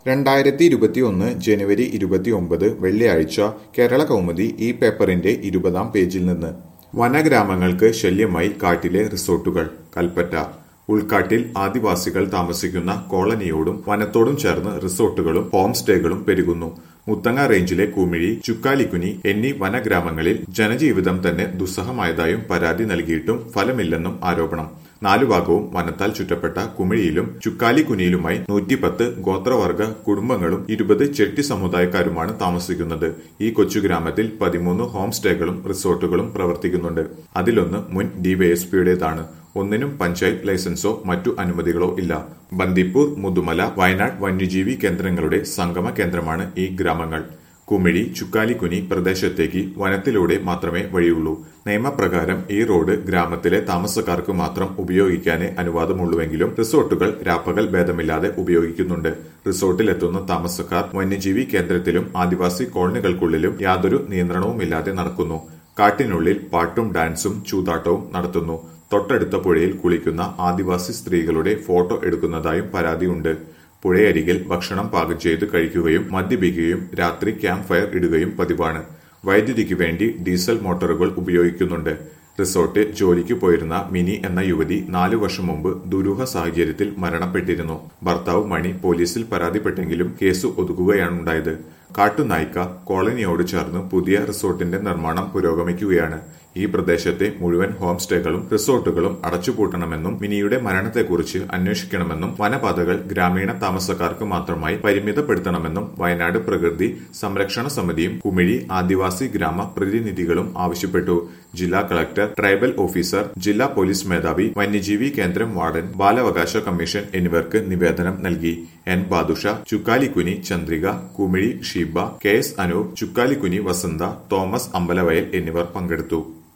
രണ്ടായിരത്തി ഇരുപത്തിയൊന്ന് ജനുവരി ഇരുപത്തിയൊമ്പത് വെള്ളിയാഴ്ച കേരള കൗമുദി ഈ പേപ്പറിന്റെ ഇരുപതാം പേജിൽ നിന്ന് വനഗ്രാമങ്ങൾക്ക് ശല്യമായി കാട്ടിലെ റിസോർട്ടുകൾ കൽപ്പറ്റ ഉൾക്കാട്ടിൽ ആദിവാസികൾ താമസിക്കുന്ന കോളനിയോടും വനത്തോടും ചേർന്ന് റിസോർട്ടുകളും ഹോം സ്റ്റേകളും പെരുകുന്നു മുത്തങ്ങ റേഞ്ചിലെ കുമിഴി ചുക്കാലിക്കുനി എന്നീ വനഗ്രാമങ്ങളിൽ ജനജീവിതം തന്നെ ദുസ്സഹമായതായും പരാതി നൽകിയിട്ടും ഫലമില്ലെന്നും ആരോപണം നാലു ഭാഗവും വനത്താൽ ചുറ്റപ്പെട്ട കുമിഴിയിലും ചുക്കാലിക്കുനിയിലുമായി നൂറ്റിപ്പത്ത് ഗോത്രവർഗ കുടുംബങ്ങളും ഇരുപത് ചെട്ടി സമുദായക്കാരുമാണ് താമസിക്കുന്നത് ഈ കൊച്ചു ഗ്രാമത്തിൽ പതിമൂന്ന് ഹോം സ്റ്റേകളും റിസോർട്ടുകളും പ്രവർത്തിക്കുന്നുണ്ട് അതിലൊന്ന് മുൻ ഡിവൈഎസ്പിയുടേതാണ് ഒന്നിനും പഞ്ചായത്ത് ലൈസൻസോ മറ്റു അനുമതികളോ ഇല്ല ബന്ദിപ്പൂർ മുതുമല വയനാട് വന്യജീവി കേന്ദ്രങ്ങളുടെ സംഗമ കേന്ദ്രമാണ് ഈ ഗ്രാമങ്ങൾ കുമിഴി ചുക്കാലിക്കുനി പ്രദേശത്തേക്ക് വനത്തിലൂടെ മാത്രമേ വഴിയുള്ളൂ നിയമപ്രകാരം ഈ റോഡ് ഗ്രാമത്തിലെ താമസക്കാർക്ക് മാത്രം ഉപയോഗിക്കാനേ അനുവാദമുള്ളുവെങ്കിലും റിസോർട്ടുകൾ രാപ്പകൽ ഭേദമില്ലാതെ ഉപയോഗിക്കുന്നുണ്ട് റിസോർട്ടിലെത്തുന്ന താമസക്കാർ വന്യജീവി കേന്ദ്രത്തിലും ആദിവാസി കോളനികൾക്കുള്ളിലും യാതൊരു നിയന്ത്രണവുമില്ലാതെ നടക്കുന്നു കാട്ടിനുള്ളിൽ പാട്ടും ഡാൻസും ചൂതാട്ടവും നടത്തുന്നു തൊട്ടടുത്ത പുഴയിൽ കുളിക്കുന്ന ആദിവാസി സ്ത്രീകളുടെ ഫോട്ടോ എടുക്കുന്നതായും പരാതിയുണ്ട് പുഴയരികിൽ ഭക്ഷണം പാകം ചെയ്ത് കഴിക്കുകയും മദ്യപിക്കുകയും രാത്രി ക്യാമ്പ് ഫയർ ഇടുകയും പതിവാണ് വൈദ്യുതിക്ക് വേണ്ടി ഡീസൽ മോട്ടോറുകൾ ഉപയോഗിക്കുന്നുണ്ട് റിസോർട്ടിൽ ജോലിക്ക് പോയിരുന്ന മിനി എന്ന യുവതി നാലു വർഷം മുമ്പ് ദുരൂഹ സാഹചര്യത്തിൽ മരണപ്പെട്ടിരുന്നു ഭർത്താവ് മണി പോലീസിൽ പരാതിപ്പെട്ടെങ്കിലും കേസ് ഒതുക്കുകയാണുണ്ടായത് കാട്ടുനായ്ക്ക കോളനിയോട് ചേർന്ന് പുതിയ റിസോർട്ടിന്റെ നിർമ്മാണം പുരോഗമിക്കുകയാണ് ഈ പ്രദേശത്തെ മുഴുവൻ ഹോം സ്റ്റേകളും റിസോർട്ടുകളും അടച്ചുപൂട്ടണമെന്നും മിനിയുടെ മരണത്തെക്കുറിച്ച് അന്വേഷിക്കണമെന്നും വനപാതകൾ ഗ്രാമീണ താമസക്കാർക്ക് മാത്രമായി പരിമിതപ്പെടുത്തണമെന്നും വയനാട് പ്രകൃതി സംരക്ഷണ സമിതിയും കുമിഴി ആദിവാസി ഗ്രാമ പ്രതിനിധികളും ആവശ്യപ്പെട്ടു ജില്ലാ കളക്ടർ ട്രൈബൽ ഓഫീസർ ജില്ലാ പോലീസ് മേധാവി വന്യജീവി കേന്ദ്രം വാർഡൻ ബാലാവകാശ കമ്മീഷൻ എന്നിവർക്ക് നിവേദനം നൽകി N Badusha Chukkalikkuni Chandrika Kumizhi Sheeba K S Anoop Chukkalikkuni Vasantha Thomas Ambalavayal എന്നിവർ പങ്കെടുത്തു